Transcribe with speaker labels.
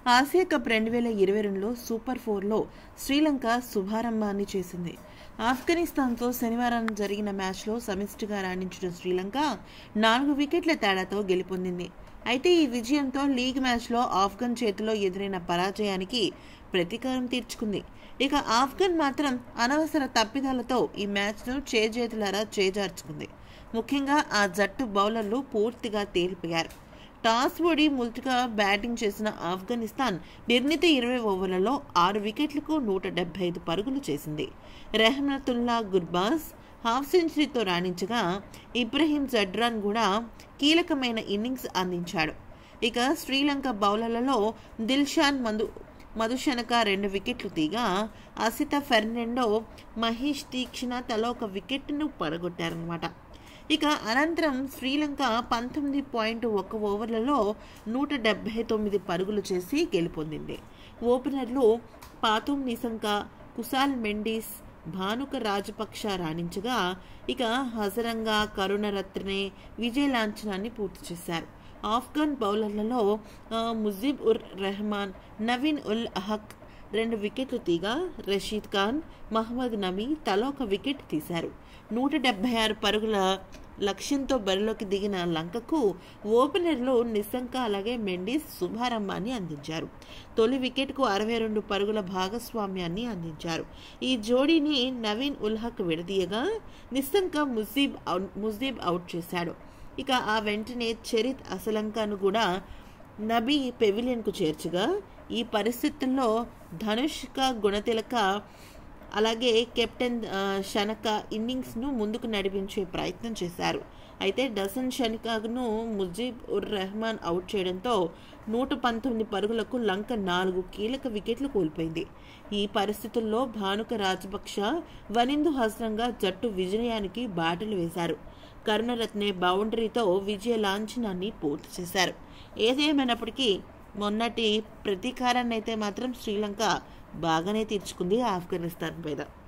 Speaker 1: Asia cup రెండు వేల ఇరవై రెండులో సూపర్ ఫోర్లో శ్రీలంక శుభారంభాన్ని చేసింది ఆఫ్ఘనిస్తాన్తో శనివారం జరిగిన మ్యాచ్లో సమిష్టిగా రాణించిన శ్రీలంక నాలుగు వికెట్ల తేడాతో గెలుపొందింది అయితే ఈ విజయంతో లీగ్ మ్యాచ్లో ఆఫ్ఘన్ చేతిలో ఎదురైన పరాజయానికి ప్రతీకారం తీర్చుకుంది ఇక ఆఫ్ఘన్ మాత్రం అనవసర తప్పిదాలతో ఈ మ్యాచ్ను చేజేతులారా చేజార్చుకుంది ముఖ్యంగా ఆ జట్టు బౌలర్లు పూర్తిగా తేలిపోయారు టాస్ ఓడి ముందుగా బ్యాటింగ్ చేసిన ఆఫ్ఘనిస్తాన్ నిర్ణీత ఇరవై ఓవర్లలో ఆరు వికెట్లకు నూట డెబ్బై ఐదు పరుగులు చేసింది రెహమతుల్లా గుర్బాస్ హాఫ్ సెంచరీతో రాణించగా ఇబ్రహీం జడ్రాన్ కూడా కీలకమైన ఇన్నింగ్స్ అందించాడు ఇక శ్రీలంక బౌలర్లలో దిల్షాన్ మందు మధుశనక రెండు వికెట్లు తీగా అసిత ఫెర్నాండో మహేష్ తీక్షణ తల ఒక వికెట్ను పడగొట్టారనమాట ఇక అనంతరం శ్రీలంక పంతొమ్మిది పాయింట్ ఒక్క ఓవర్లలో నూట డెబ్బై తొమ్మిది పరుగులు చేసి గెలుపొందింది ఓపెనర్లు పాతుం నిసంక కుసాల్ మెండిస్ భానుక రాజపక్ష రాణించగా ఇక హజరంగా కరుణరత్నే విజయ లాంఛనాన్ని పూర్తి చేశారు ఆఫ్ఘన్ బౌలర్లలో ముజీబ్ ఉర్ రెహమాన్ నవీన్ ఉల్ అహక్ రెండు వికెట్లు తీగా రషీద్ ఖాన్ మహమ్మద్ నబీ తల ఒక వికెట్ తీశారు నూట డెబ్బై ఆరు పరుగుల లక్ష్యంతో బరిలోకి దిగిన లంకకు ఓపెనర్లు నిశంక అలాగే మెండిస్ శుభారంభాన్ని అందించారు తొలి వికెట్కు అరవై రెండు పరుగుల భాగస్వామ్యాన్ని అందించారు ఈ జోడీని నవీన్ ఉల్హక్ విడదీయగా నిశంక ముజీబ్ ముజీబ్ అవుట్ చేశాడు ఇక ఆ వెంటనే చరిత్ అసలంకను కూడా నబీ పెవిలియన్కు చేర్చగా ఈ పరిస్థితుల్లో ధనుష్క గుణతిలక అలాగే కెప్టెన్ షనక ఇన్నింగ్స్ను ముందుకు నడిపించే ప్రయత్నం చేశారు అయితే డసన్ షనికాను ముజీబ్ ఉర్ రెహమాన్ అవుట్ చేయడంతో నూట పంతొమ్మిది పరుగులకు లంక నాలుగు కీలక వికెట్లు కోల్పోయింది ఈ పరిస్థితుల్లో భానుక రాజపక్ష వనిందు హస్రంగా జట్టు విజయానికి బాటలు వేశారు కరుణరత్నే బౌండరీతో విజయ లాంఛనాన్ని పూర్తి చేశారు ఏదేమైనప్పటికీ మొన్నటి ప్రతీకారాన్ని అయితే మాత్రం శ్రీలంక బాగానే తీర్చుకుంది ఆఫ్ఘనిస్తాన్ మీద